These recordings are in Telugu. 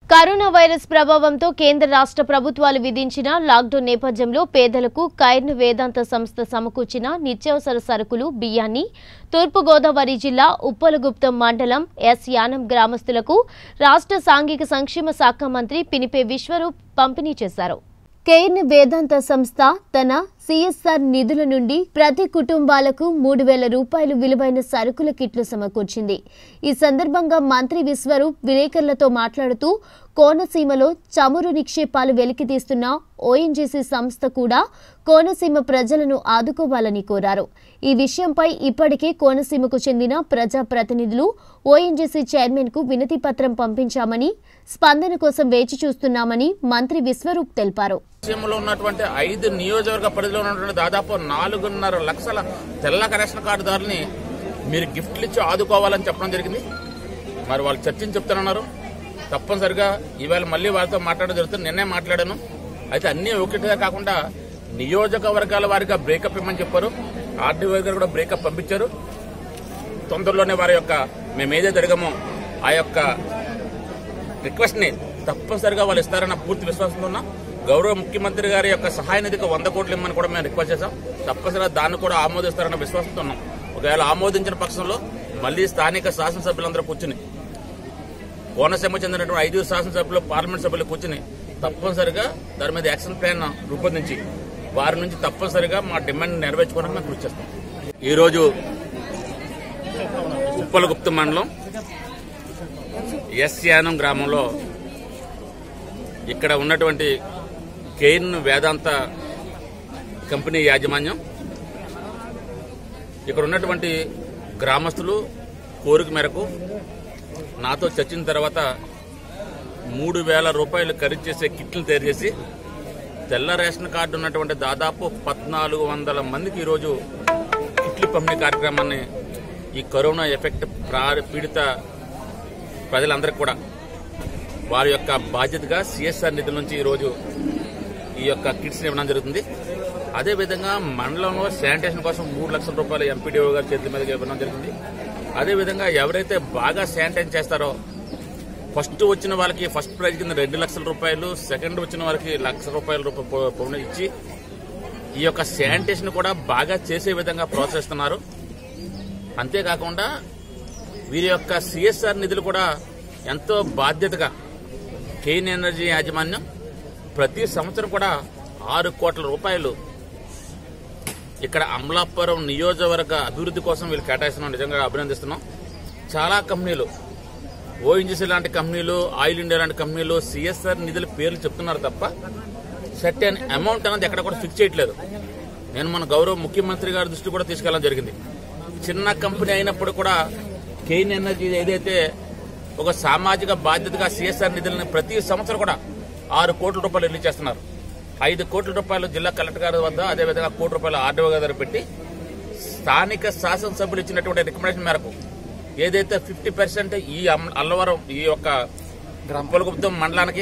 కరోనా వైరస్ ప్రభావంతో కేంద్ర రాష్ట్ర ప్రభుత్వాలు విధించిన లాక్డౌన్ నేపథ్యంలో పేదలకు కైర్న్ వేదాంత సంస్థ సమకూర్చిన నిత్యావసర సరుకులు బియ్యాన్ని తూర్పుగోదావరి జిల్లా ఉప్పలగుప్తం మండలం ఎస్ యానం గ్రామస్తులకు రాష్ట్ర సాంఘిక సంక్షేమ శాఖ మంత్రి పినిపే విశ్వరూప్ పంపిణీ చేశారు కేర్న్ వేదాంత సంస్థ తన సిఎస్ఆర్ నిధుల నుండి ప్రతి కుటుంబాలకు మూడు వేల రూపాయలు విలువైన సరుకుల కిట్లు సమకూర్చింది ఈ సందర్భంగా మంత్రి విశ్వరూప్ విలేకరులతో మాట్లాడుతూ కోనసీమలో చమురు నిక్షేపాలు వెలికితీస్తున్న ఓఎన్జీసీ సంస్థ కూడా కోనసీమ ప్రజలను ఆదుకోవాలని కోరారు ఈ విషయంపై ఇప్పటికే కోనసీమకు చెందిన ప్రజాప్రతినిధులు ఓఎన్జీసీ చైర్మన్ కు వినతి పత్రం పంపించామని స్పందన కోసం వేచి చూస్తున్నామని మంత్రి విశ్వరూప్ తెలిపారు రాష్ట్రంలో ఉన్నటువంటి ఐదు నియోజకవర్గ పరిధిలో ఉన్నటువంటి దాదాపు నాలుగున్నర లక్షల తెల్ల రేషన్ కార్డుదారుల్ని మీరు గిఫ్ట్లు ఇచ్చి ఆదుకోవాలని చెప్పడం జరిగింది మరి వాళ్ళు చర్చని చెప్తానన్నారు తప్పనిసరిగా ఈవేళ మళ్ళీ వాళ్ళతో మాట్లాడడం జరుగుతుంది నిన్నే మాట్లాడాను అయితే అన్నీ ఒకటిగా కాకుండా నియోజకవర్గాల వారిగా బ్రేకప్ ఇమ్మని చెప్పారు ఆర్డీఓ గారు కూడా బ్రేకప్ పంపించారు తొందరలోనే వారి యొక్క మేము ఏదైతే అడిగామో ఆ యొక్క రిక్వెస్ట్ ని తప్పనిసరిగా వాళ్ళు ఇస్తారన్న పూర్తి విశ్వాసంతో ఉన్నా గౌరవ ముఖ్యమంత్రి గారి యొక్క సహాయ నిధికి వంద కోట్లు ఇమ్మని కూడా మేము రిక్వెస్ట్ చేశాం తప్పనిసరిగా దాన్ని కూడా ఆమోదిస్తారన్న విశ్వాసంతో ఉన్నాం ఒకవేళ ఆమోదించిన పక్షంలో మళ్ళీ స్థానిక శాసనసభ్యులందరూ కూర్చుని కోనసీమ చెందినటువంటి ఐదు శాసనసభ్యులు పార్లమెంట్ సభ్యులు కూర్చుని తప్పనిసరిగా దాని మీద యాక్షన్ ప్లాన్ రూపొందించి వారి నుంచి తప్పనిసరిగా మా డిమాండ్ నెరవేర్చుకోవడానికి మేము కృషి చేస్తాం ఈరోజు ఉప్పలగుప్త మండలం ఎస్ యానం గ్రామంలో ఇక్కడ ఉన్నటువంటి కేన్ వేదాంత కంపెనీ యాజమాన్యం ఇక్కడ ఉన్నటువంటి గ్రామస్తులు కోరిక మేరకు నాతో చర్చించిన తర్వాత మూడు వేల రూపాయలు ఖరీదు చేసే కిట్లు తయారు చేసి తెల్ల రేషన్ కార్డు ఉన్నటువంటి దాదాపు పద్నాలుగు వందల మందికి ఈరోజు కిట్లు పంపిణీ కార్యక్రమాన్ని ఈ కరోనా ఎఫెక్ట్ ప్రా- పీడిత ప్రజలందరికీ కూడా వారి యొక్క బాధ్యతగా సిఎస్ఆర్ నిధుల నుంచి ఈరోజు ఈ యొక్క కిట్స్ ఇవ్వడం జరుగుతుంది అదేవిధంగా మండలంలో శానిటేషన్ కోసం మూడు లక్షల రూపాయలు ఎంపీడీఓ గారి చేతుల మీదుగా ఇవ్వడం జరిగింది అదేవిధంగా ఎవరైతే బాగా శానిటైజ్ చేస్తారో ఫస్ట్ వచ్చిన వాళ్ళకి ఫస్ట్ ప్రైజ్ కింద రెండు లక్షల రూపాయలు సెకండ్ వచ్చిన వాళ్ళకి లక్ష రూపాయల రూపాయలు పౌన ఇచ్చి ఈ యొక్క శానిటేషన్ కూడా బాగా చేసే విధంగా ప్రోత్సహిస్తున్నారు అంతేకాకుండా వీరి యొక్క సిఎస్ఆర్ నిధులు కూడా ఎంతో బాధ్యతగా కేన్ ఎనర్జీ యాజమాన్యం ప్రతి సంవత్సరం కూడా ఆరు కోట్ల రూపాయలు ఇక్కడ అమలాపురం నియోజకవర్గ అభివృద్ధి కోసం వీళ్ళు కేటాయిస్తున్నాం నిజంగా అభినందిస్తున్నాం చాలా కంపెనీలు ఓఎన్జీసీ లాంటి కంపెనీలు ఆయిల్ ఇండియా లాంటి కంపెనీలు సిఎస్ఆర్ నిధుల పేర్లు చెప్తున్నారు తప్ప సెట్ అండ్ అమౌంట్ అనేది ఎక్కడ కూడా ఫిక్స్ చేయట్లేదు నేను మన గౌరవ ముఖ్యమంత్రి గారి దృష్టి కూడా తీసుకెళ్ళడం జరిగింది చిన్న కంపెనీ అయినప్పుడు కూడా కేన్ ఎనర్జీ ఏదైతే ఒక సామాజిక బాధ్యతగా సిఎస్ఆర్ నిధులను ప్రతి సంవత్సరం కూడా ఆరు కోట్ల రూపాయలు రిలీజ్ చేస్తున్నారు ఐదు కోట్ల రూపాయలు జిల్లా కలెక్టర్ గారి వద్ద అదేవిధంగా కోటి రూపాయలు ఆర్డీఓ గారి దగ్గర పెట్టి స్థానిక శాసనసభ్యులు ఇచ్చినటువంటి రికమెండేషన్ మేరకు ఏదైతే ఫిఫ్టీ పర్సెంట్ ఈ అమ్- అల్లవరం ఈ యొక్క పొలగుప్తం మండలానికి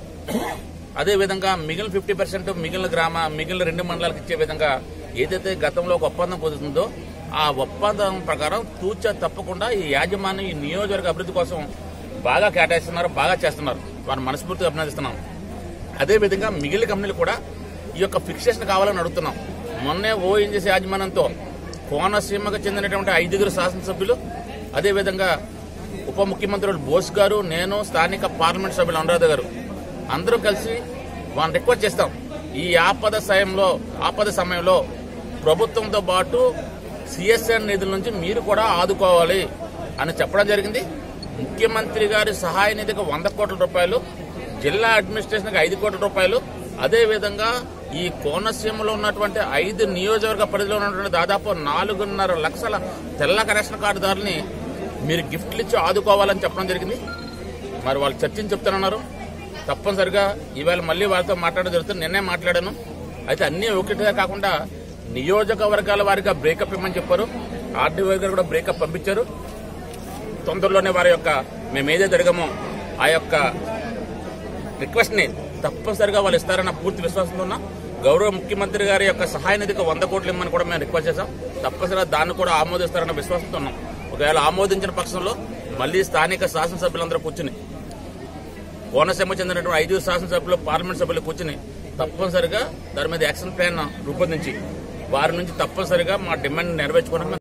అదేవిధంగా మిగిలిన ఫిఫ్టీ పర్సెంట్ మిగిలిన గ్రామ మిగిలిన రెండు మండలాలకు ఇచ్చే విధంగా ఏదైతే గతంలో ఒక ఒప్పందం కుదురుతుందో ఆ ఒప్పందం ప్రకారం తూచా తప్పకుండా ఈ యాజమాన్యం ఈ నియోజకవర్గ అభివృద్ధి కోసం బాగా కేటాయిస్తున్నారు బాగా చేస్తున్నారు వారిని మనస్ఫూర్తిగా అభినందిస్తున్నాం అదేవిధంగా మిగిలిన కంపెనీలు కూడా ఈ యొక్క ఫిక్సేషన్ కావాలని అడుగుతున్నాం మొన్నే ఓఎన్జీసీ యాజమాన్యంతో కోనసీమకు చెందినటువంటి ఐదుగురు శాసనసభ్యులు అదేవిధంగా ఉప ముఖ్యమంత్రులు బోస్ గారు నేను స్థానిక పార్లమెంట్ సభ్యులు అనురాధ గారు అందరూ కలిసి వాళ్ళని రిక్వెస్ట్ చేస్తాం ఈ ఆపద సమయంలో ఆపద సమయంలో ప్రభుత్వంతో పాటు సిఎస్ఆర్ నిధుల నుంచి మీరు కూడా ఆదుకోవాలి అని చెప్పడం జరిగింది ముఖ్యమంత్రి గారి సహాయ నిధికి వంద కోట్ల రూపాయలు జిల్లా అడ్మినిస్ట్రేషన్కి ఐదు కోట్ల రూపాయలు అదేవిధంగా ఈ కోనసీమలో ఉన్నటువంటి ఐదు నియోజకవర్గ పరిధిలో ఉన్నటువంటి దాదాపు నాలుగున్నర లక్షల తెల్ల రేషన్ కార్డుదారుల్ని మీరు గిఫ్ట్లు ఇచ్చి ఆదుకోవాలని చెప్పడం జరిగింది మరి వాళ్ళు చర్చని చెప్తానన్నారు తప్పనిసరిగా ఈవేళ మళ్ళీ వాళ్ళతో మాట్లాడడం జరుగుతుంది నిన్నే మాట్లాడాను అయితే అన్నీ ఒకటిగా కాకుండా నియోజకవర్గాల వారిగా బ్రేకప్ ఇమ్మని చెప్పారు ఆర్డీఓ గారు కూడా బ్రేకప్ పంపించారు తొందరలోనే వారి యొక్క మేము ఏదైతే అడిగామో ఆ యొక్క రిక్వెస్ట్ ని తప్పనిసరిగా వాళ్ళు ఇస్తారన్న పూర్తి విశ్వాసంతో ఉన్నా గౌరవ ముఖ్యమంత్రి గారి యొక్క సహాయ నిధికి వంద కోట్లు ఇమ్మని కూడా మేము రిక్వెస్ట్ చేశాం తప్పనిసరిగా దాన్ని కూడా ఆమోదిస్తారన్న విశ్వాసంతో ఉన్నాం ఒకవేళ ఆమోదించిన పక్షంలో మళ్ళీ స్థానిక శాసనసభ్యులందరూ కూర్చుని కోనసీమ చెందినటువంటి ఐదు శాసనసభ్యులు పార్లమెంట్ సభ్యులు కూర్చుని తప్పనిసరిగా దాని మీద యాక్షన్ ప్లాన్ రూపొందించి వారి నుంచి తప్పనిసరిగా మా డిమాండ్ నెరవేర్చుకోవడానికి